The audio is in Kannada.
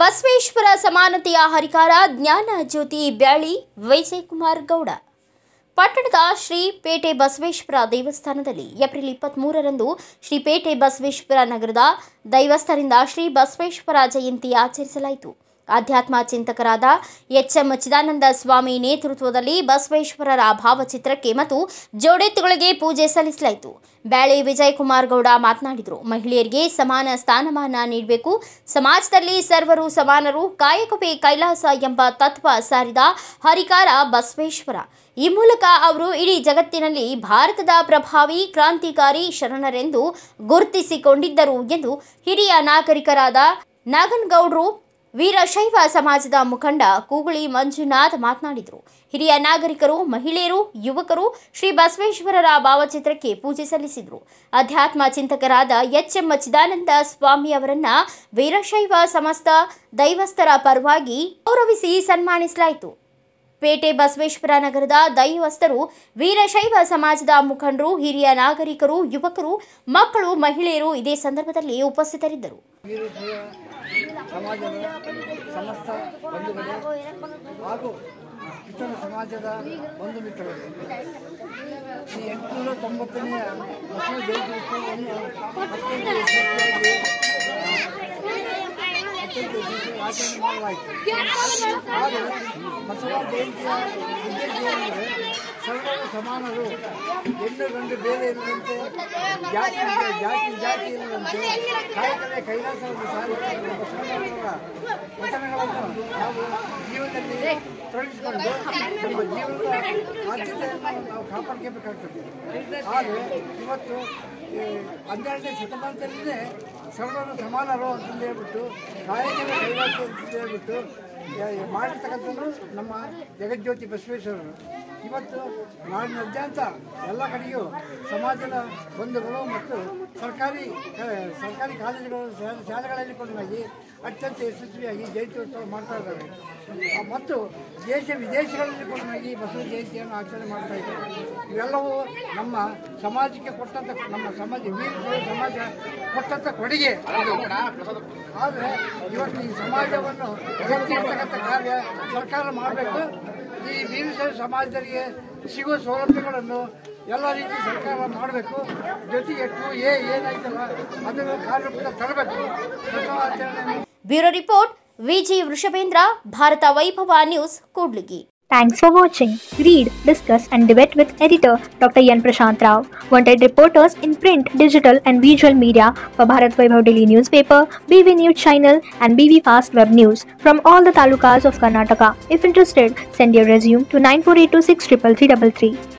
ಬಸವೇಶ್ವರ ಸಮಾನತೆಯ ಹರಿಕಾರ ಜ್ಞಾನ ಜ್ಯೋತಿ ಬ್ಯಾಳಿ ವಿಜಯಕುಮಾರ್ ಗೌಡ ಪಟ್ಟಣದ ಶ್ರೀ ಪೇಟೆ ಬಸವೇಶ್ವರ ದೇವಸ್ಥಾನದಲ್ಲಿ ಏಪ್ರಿಲ್ ಇಪ್ಪತ್ತ್ಮೂರರಂದು ಶ್ರೀ ಪೇಟೆ ಬಸವೇಶ್ವರ ನಗರದ ದೈವಸ್ಥರಿಂದ ಶ್ರೀ ಬಸವೇಶ್ವರ ಜಯಂತಿ ಆಚರಿಸಲಾಯಿತು ಆಧ್ಯಾತ್ಮ ಚಿಂತಕರಾದ ಎಚ್ ಎಂ ಚಿದಾನಂದ ಸ್ವಾಮಿ ನೇತೃತ್ವದಲ್ಲಿ ಬಸವೇಶ್ವರರ ಭಾವಚಿತ್ರಕ್ಕೆ ಮತ್ತು ಜೋಡೆತ್ತುಗಳಿಗೆ ಪೂಜೆ ಸಲ್ಲಿಸಲಾಯಿತು ಬ್ಯಾಳೆ ವಿಜಯಕುಮಾರ್ ಗೌಡ ಮಾತನಾಡಿದರು ಮಹಿಳೆಯರಿಗೆ ಸಮಾನ ಸ್ಥಾನಮಾನ ನೀಡಬೇಕು ಸಮಾಜದಲ್ಲಿ ಸರ್ವರು ಸಮಾನರು ಕಾಯಕವೇ ಕೈಲಾಸ ಎಂಬ ತತ್ವ ಸಾರಿದ ಹರಿಕಾರ ಬಸವೇಶ್ವರ ಈ ಮೂಲಕ ಅವರು ಇಡೀ ಜಗತ್ತಿನಲ್ಲಿ ಭಾರತದ ಪ್ರಭಾವಿ ಕ್ರಾಂತಿಕಾರಿ ಶರಣರೆಂದು ಗುರುತಿಸಿಕೊಂಡಿದ್ದರು ಎಂದು ಹಿರಿಯ ನಾಗರಿಕರಾದ ನಾಗನಗೌಡರು ವೀರಶೈವ ಸಮಾಜದ ಮುಖಂಡ ಕೂಗುಳಿ ಮಂಜುನಾಥ್ ಮಾತನಾಡಿದರು ಹಿರಿಯ ನಾಗರಿಕರು ಮಹಿಳೆಯರು ಯುವಕರು ಶ್ರೀ ಬಸವೇಶ್ವರರ ಭಾವಚಿತ್ರಕ್ಕೆ ಪೂಜೆ ಸಲ್ಲಿಸಿದರು ಅಧ್ಯಾತ್ಮ ಚಿಂತಕರಾದ ಎಚ್ ಎಂ ಚಿದಾನಂದ ಸ್ವಾಮಿ ಅವರನ್ನ ವೀರಶೈವ ಸಮಸ್ತ ದೈವಸ್ಥರ ಪರವಾಗಿ ಗೌರವಿಸಿ ಸನ್ಮಾನಿಸಲಾಯಿತು ಪೇಟೆ ಬಸವೇಶ್ವರ ನಗರದ ದೈವಸ್ಥರು ವೀರಶೈವ ಸಮಾಜದ ಮುಖಂಡರು ಹಿರಿಯ ನಾಗರಿಕರು ಯುವಕರು ಮಕ್ಕಳು ಮಹಿಳೆಯರು ಇದೇ ಸಂದರ್ಭದಲ್ಲಿ ಉಪಸ್ಥಿತರಿದ್ದರು ವೀರಶೈವ ಸಮಾಜದ ಸಮಸ್ತ ಬಂಧುಗಳೇ ಹಾಗೂ ಇತರ ಸಮಾಜದ ಬಂಧು ಮಿತ್ರರು ಈ ಎಂಟುನೂರ ತೊಂಬತ್ತನೆಯ ಬಸವ ಜಯಂತಿ ಉತ್ಸವವನ್ನು ಅತ್ಯಂತ ಯಶಸ್ವಿಯಾಗಿ ಅತ್ಯಂತ ಯಶಸ್ವಿಯಾಗಿ ಆಚರಣೆ ಮಾಡಲಾಯಿತು ಆದರೆ ಬಸವ ಜಯಂತಿಯ ಉದ್ದೇಶವೆಂದರೆ ಸರ್ವರು ಸಮಾನರು ಹೆಣ್ಣು ಗಂಡು ಬೇರೆ ಇರುವಂತೆ ಜಾತಿ ಜಾತಿ ಜಾತಿ ಇರುವಂತೆ ಕಾಯಕವೇ ಕೈಲಾಸವನ್ನು ಸಾಧಿಸಿದ ಬಸವಣ್ಣನವರ ವಚನಗಳನ್ನು ನಾವು ಜೀವನದಲ್ಲಿ ತೊಡಗಿಸಿಕೊಂಡು ನಮ್ಮ ಜೀವನದ ಆದ್ಯತೆಯನ್ನು ನಾವು ಕಾಪಾಡ್ಕೋಬೇಕಾಗ್ತದೆ ಆದರೆ ಇವತ್ತು ಈ ಹನ್ನೆರಡನೇ ಶತಮಾನದಲ್ಲಿನೇ ಸರ್ವರು ಸಮಾನರು ಅಂತಂದು ಹೇಳ್ಬಿಟ್ಟು ಕಾಯಕವೇ ಕೈಲಾಸ ಅಂತ ಹೇಳ್ಬಿಟ್ಟು ಯ- ಮಾಡಿರ್ತಕ್ಕಂಥದ್ದು ನಮ್ಮ ಜಗಜ್ಯೋತಿ ಬಸವೇಶ್ವರರು ಇವತ್ತು ನಾಡಿನಾದ್ಯಂತ ಎಲ್ಲ ಕಡೆಯೂ ಸಮಾಜದ ಬಂಧುಗಳು ಮತ್ತು ಸರ್ಕಾರಿ ಕ- ಸರ್ಕಾರಿ ಕಾಲೇಜುಗಳು ಶಾ- ಶಾಲೆಗಳಲ್ಲಿ ಕೊಂಡಾಗಿ ಅತ್ಯಂತ ಯಶಸ್ವಿಯಾಗಿ ಜಯಂತ್ಯೋತ್ಸವ ಮಾಡ್ತಾ ಇದ್ದಾರೆ ಆ, ಮತ್ತು ದೇಶ ವಿದೇಶಗಳಲ್ಲಿ ಕೊಂಡಾಗಿ ಬಸವ ಜಯಂತಿಯನ್ನು ಆಚರಣೆ ಮಾಡ್ತಾ ಇದ್ದಾರೆ ಇವೆಲ್ಲವೂ ನಮ್ಮ ಸಮಾಜಕ್ಕೆ ಕೊಟ್ಟಂಥ ನಮ್ಮ ಸಮಾಜ ವೀರ ಸಮಾಜ ಕೊಟ್ಟಂಥ ಕೊಡುಗೆ ಅದು. ಆದರೆ ಇವತ್ತು ಈ ಸಮಾಜವನ್ನು ಎತ್ತಿರ್ತಕ್ಕಂಥ ಕಾರ್ಯ ಸರ್ಕಾರ ಮಾಡಬೇಕು ಈ ವೀರಶೈವ ಸಮಾಜದರಿಗೆ ಸಿಗುವ ಸೌಲಭ್ಯಗಳನ್ನು ಎಲ್ಲ ರೀತಿ ಸರ್ಕಾರ ಮಾಡಬೇಕು ಜೊತೆಗೆ ಟು ಎ ಏನಾಯ್ತಲ್ಲ ಅದನ್ನು ಕಾರ್ಯರೂಪಕ್ಕೆ ತರಬೇಕು ಬಸವಾಚರಣೆಯನ್ನು bureau report Viji Vrishabhendra Bharata Vaibhava news Kudligi Thanks for watching. Read, discuss, and debate with editor Dr. Yan Prashant Rao. Wanted reporters in print, digital, and visual media for Bharat Vaibhav Daily Newspaper, BV News Channel, and BV Fast Web News from all the talukas of Karnataka. If interested, send your resume to 9482633333.